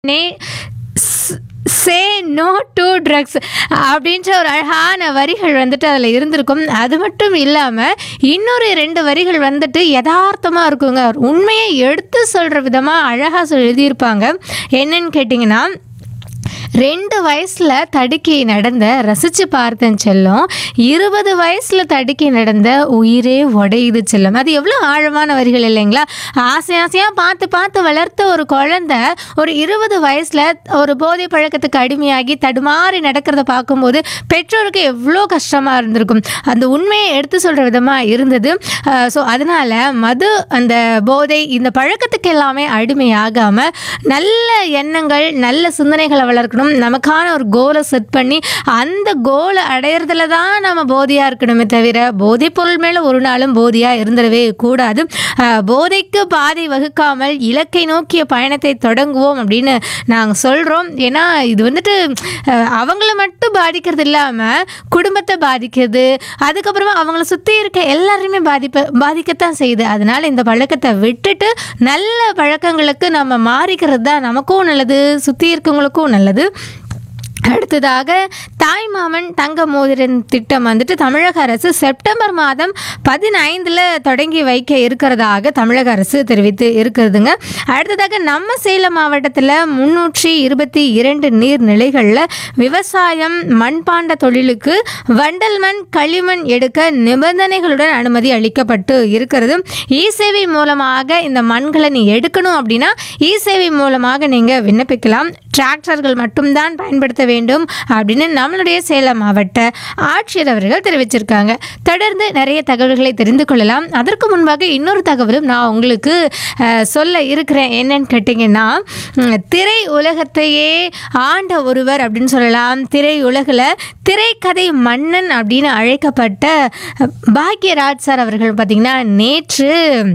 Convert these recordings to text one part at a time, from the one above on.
நே say no to drugs அப்படின்ற ஒரு அழகான வரிகள் வந்துட்டு அதில் இருந்திருக்கும் அது மட்டும் இல்லாமல் இன்னொரு ரெண்டு வரிகள் வந்துட்டு யதார்த்தமாக இருக்குங்க உண்மையை எடுத்து சொல்கிற விதமாக அழகாக சொல் எழுதியிருப்பாங்க என்னன்னு கேட்டிங்கன்னா ரெண்டு வயசில் தடுக்கி நடந்த ரசித்து பார்த்தேன் செல்லம் இருபது வயசில் தடுக்கி நடந்த உயிரே உடையுது செல்லம் அது எவ்வளோ ஆழமான வரிகள் இல்லைங்களா ஆசை ஆசையாக பார்த்து பார்த்து வளர்த்த ஒரு குழந்தை ஒரு இருபது வயசில் ஒரு போதை பழக்கத்துக்கு அடிமையாகி தடுமாறி நடக்கிறத பார்க்கும்போது பெற்றோருக்கு எவ்வளோ கஷ்டமாக இருந்திருக்கும் அந்த உண்மையை எடுத்து சொல்கிற விதமாக இருந்தது ஸோ அதனால் மது அந்த போதை இந்த பழக்கத்துக்கு எல்லாமே அடிமையாகாமல் நல்ல எண்ணங்கள் நல்ல சிந்தனைகளை வளர்க்கணும் நமக்கான ஒரு கோலை செட் பண்ணி அந்த கோலை அடையிறதுல தான் நம்ம போதையாக இருக்கணுமே தவிர போதைப் பொருள் மேலே ஒரு நாளும் போதையாக இருந்துடவே கூடாது அஹ், போதைக்கு பாதை வகுக்காமல் இலக்கை நோக்கிய பயணத்தை தொடங்குவோம் அப்படின்னு நாங்கள் சொல்கிறோம் ஏன்னா இது வந்துட்டு அஹ், அவங்கள மட்டும் பாதிக்கிறது இல்லாமல் குடும்பத்தை பாதிக்குது அதுக்கப்புறமா அவங்கள சுற்றி இருக்க எல்லாருமே பாதிப்ப பாதிக்கத்தான் செய்யுது அதனால இந்த பழக்கத்தை விட்டுட்டு நல்ல பழக்கங்களுக்கு நம்ம மாறிக்கிறது தான் நமக்கும் நல்லது சுற்றி இருக்கவங்களுக்கும் நல்லது அடுத்ததாக தாய்மாமன் தங்க மோதிரன் திட்டம் வந்துட்டு தமிழக அரசு செப்டம்பர் மாதம் பதினைந்தில் தொடங்கி வைக்க இருக்கிறதாக தமிழக அரசு தெரிவித்து இருக்கிறதுங்க அடுத்ததாக நம்ம சேலம் மாவட்டத்தில் முன்னூற்றி இருபத்தி இரண்டு நீர்நிலைகளில் விவசாயம் மண்பாண்ட தொழிலுக்கு வண்டல் மண் களிமண் எடுக்க நிபந்தனைகளுடன் அனுமதி அளிக்கப்பட்டு இருக்கிறது இ சேவை மூலமாக இந்த மண்களை நீ எடுக்கணும் அப்படின்னா இ சேவை மூலமாக நீங்கள் விண்ணப்பிக்கலாம் டிராக்டர்கள் மட்டும்தான் பயன்படுத்த வேண்டும் அப்படின்னு நம்மளுடைய சேலம் மாவட்ட ஆட்சியர் அவர்கள் தெரிவிச்சிருக்காங்க தொடர்ந்து நிறைய தகவல்களை தெரிந்து கொள்ளலாம் அதற்கு முன்பாக இன்னொரு தகவலும் நான் உங்களுக்கு அஹ், சொல்ல இருக்கிறேன் என்னன்னு கேட்டிங்கன்னா ம், திரை உலகத்தையே ஆண்ட ஒருவர் அப்படின்னு சொல்லலாம் திரை உலகில் திரைக்கதை மன்னன் அப்படின்னு அழைக்கப்பட்ட அஹ், பாக்யராஜ் சார் அவர்கள் பார்த்திங்கன்னா நேற்று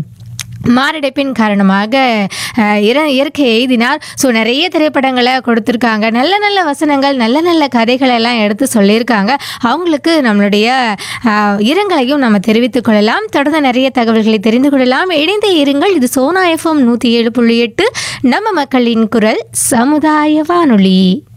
மாரடைப்பின் காரணமாக அஹ், இற இயற்கை எய்தினார் ஸோ நிறைய திரைப்படங்களை கொடுத்துருக்காங்க நல்ல நல்ல வசனங்கள் நல்ல நல்ல கதைகளை எல்லாம் எடுத்து சொல்லியிருக்காங்க அவங்களுக்கு நம்மளுடைய அஹ், இரங்கலையும் நம்ம தெரிவித்துக் கொள்ளலாம் தொடர்ந்து நிறைய தகவல்களை தெரிந்து கொள்ளலாம் இணைந்தே இருங்கள் இது சோனா எஃப்எம் நூற்றி ஏழு புள்ளி எட்டு நம்ம மக்களின் குரல் சமுதாய வானொலி